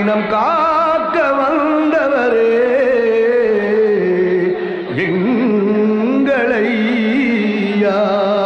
இனம் காக்க வந்தவரே எங்களையா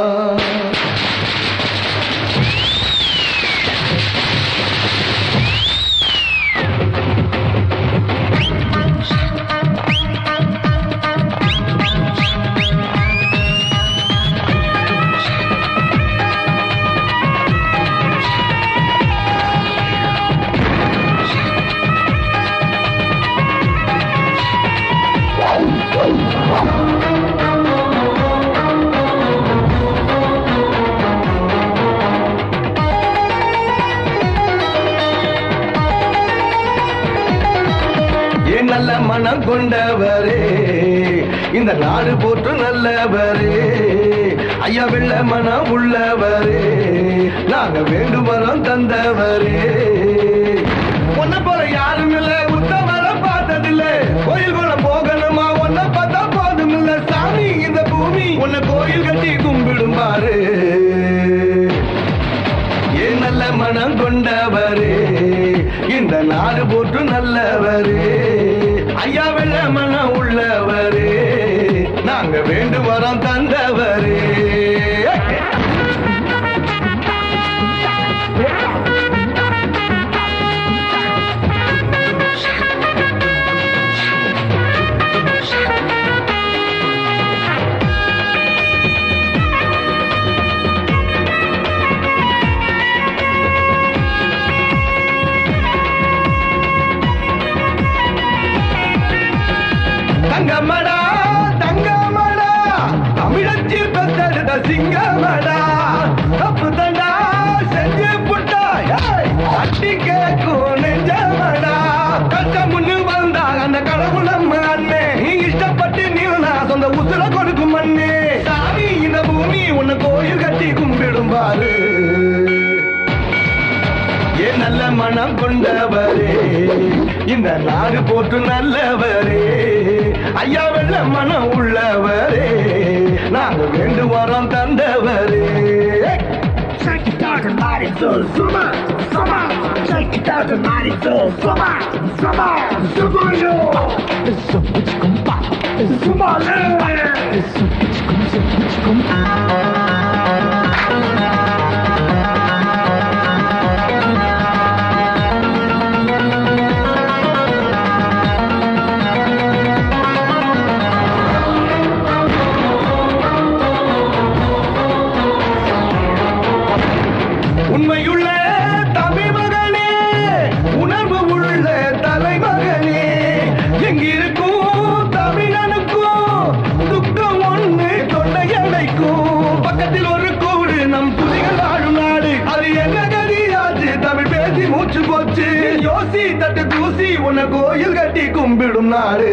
ஏன் நல்ல மனம் கொண்டவரே இந்த நாடு போற்று நல்லவரே ஐயா வெள்ள மனம் உள்ளவரே நாங்க வேண்டும் வரம் தந்தவரே உன்னை போல யாரும் இல்ல உத்தமரம் பார்த்ததில்ல கோயில் குளம் போகணுமா உன்னை பார்த்தா போதும் இல்ல சாமி இந்த பூமி உன்னை கோயில் கட்டி கும்பிடும் பாரு ஏன் நல்ல மனம் கொண்டவரே இந்த நாடு போற்று நல்லவரே ஐயா வெள்ள மனம் உள்ளவரே நாங்க வேண்டு வரம் தந்தவரே தங்கமடா தங்கமடா தமிழச்சில் பெத்தெடுத்த சிங்கமடா தப்பு தண்டா செஞ்சு புட்டா ஏய், தட்டி கேட்கும் நெஞ்சமடா கஷ்டம் முன்னு வந்தா அந்த கடவுள் நம்ம அண்ணே நீ இஷ்டப்பட்டு நீனா சொந்த உசுர கொடுக்கும் மண்ணே சாமி இந்த பூமி உன்னை கோயில் கட்டி கும்பிடும் பாரு ஏன் நல்ல மனம் கொண்டவரே இந்த நாடு போட்டு நல்லவரே ஐயா வெள்ள மனம் உள்ளவரே நாங்க வேண்டு வரம் தந்தவரே Shake it out and mighty soul, summa, summa. Shake it out and mighty soul, summa, summa, summa yo. Summa le. உண்மையுள்ள தமிழ் மகனே உணர்வு உள்ள தலைமகனே எங்கிருக்கும் தமிழனுக்கும் துக்கம் ஒண்ணு தொண்டையடைக்கும் பக்கத்தில் ஒரு கூடு நம் துதிகள் வாழும் நாடு அது என்ன கதியாச்சு தமிழ் பேசி மூச்சு போச்சு யோசி தட்டு தூசி உன்னை கோயில் கட்டி கும்பிடும் நாடு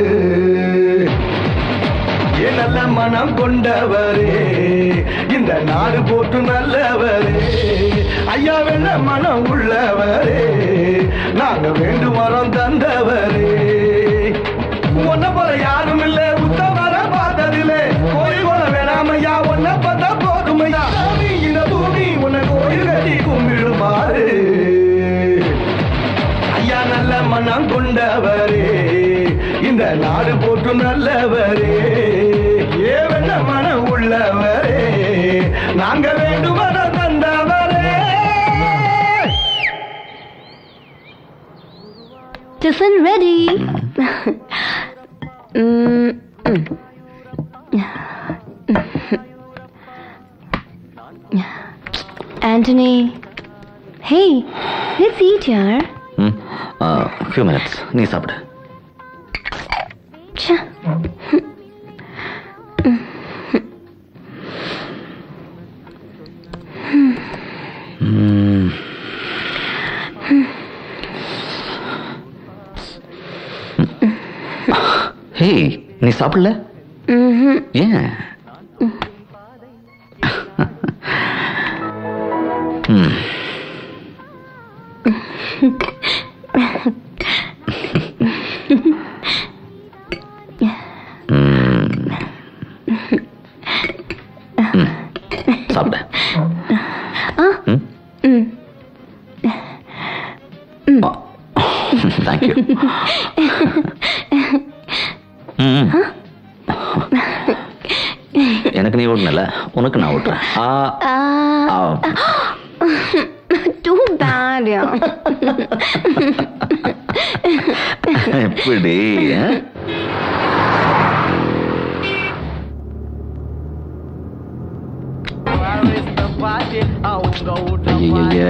ஏன் நல்ல மனம் கொண்டவரே இந்த நாடு போட்டு நல்லவரே ஐயா வெள்ள மனம் உள்ளவரே நாங்க வேண்டும் வரம் தந்தவரே உன்னை போல யாரும் இல்ல உத்தமர பார்த்ததில்ல கோயில் போல வேணாமையா உன்னை பார்த்தா போதுமையா சாமி இந்த பூமி உன்னை கோயில் கட்டி கும்பிடுமாறு ஐயா நல்ல மனம் கொண்டவரே இந்த நாடு போற்று நல்லவரே ஏ வெள்ள மனம் உள்ளவரே நாங்க வேண்டும் மனம் தந்தவரே Tiffin ready. Mm, mm. Anthony. Hey, let's eat yaar. ம் ஃபியூ மினிட்ஸ் நீ சாப்பிடு Cha. ம். ஹே நீ சாப்பிடல Mhm. ஏன் ம் ம். ம். சாப்பிடு Ah. ம் Mm. ஆ. ம். எனக்கு நீ ஓட்டுனல உனக்கு நான் ஓட்டுறேன் ஆ Uh, ஆ. too bad, yeah. எப்படி ஆ? ஐயையையே.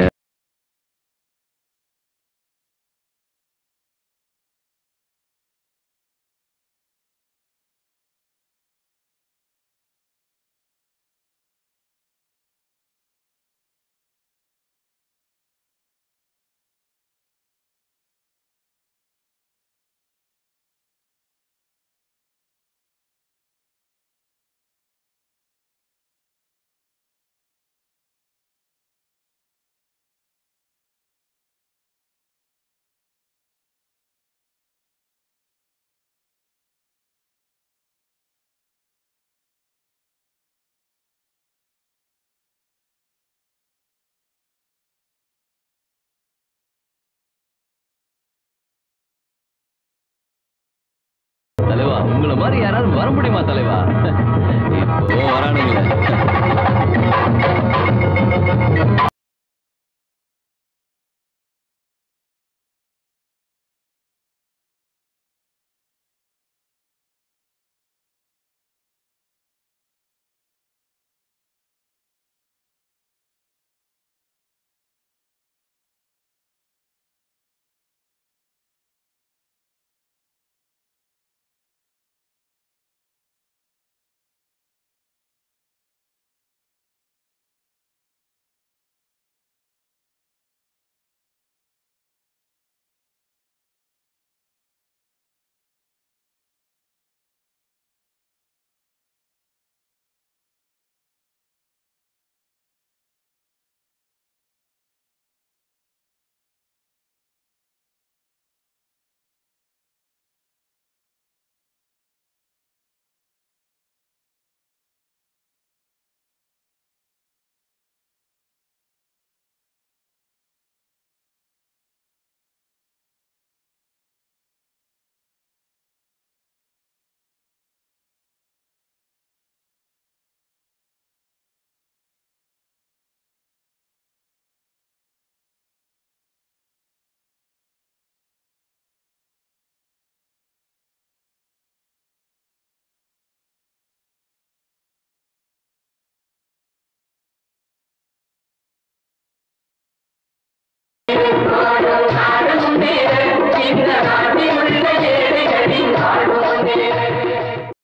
தலைவா உங்களை மாதிரி யாராவது வர முடியுமா தலைவா இப்போ வரானுங்களே Thank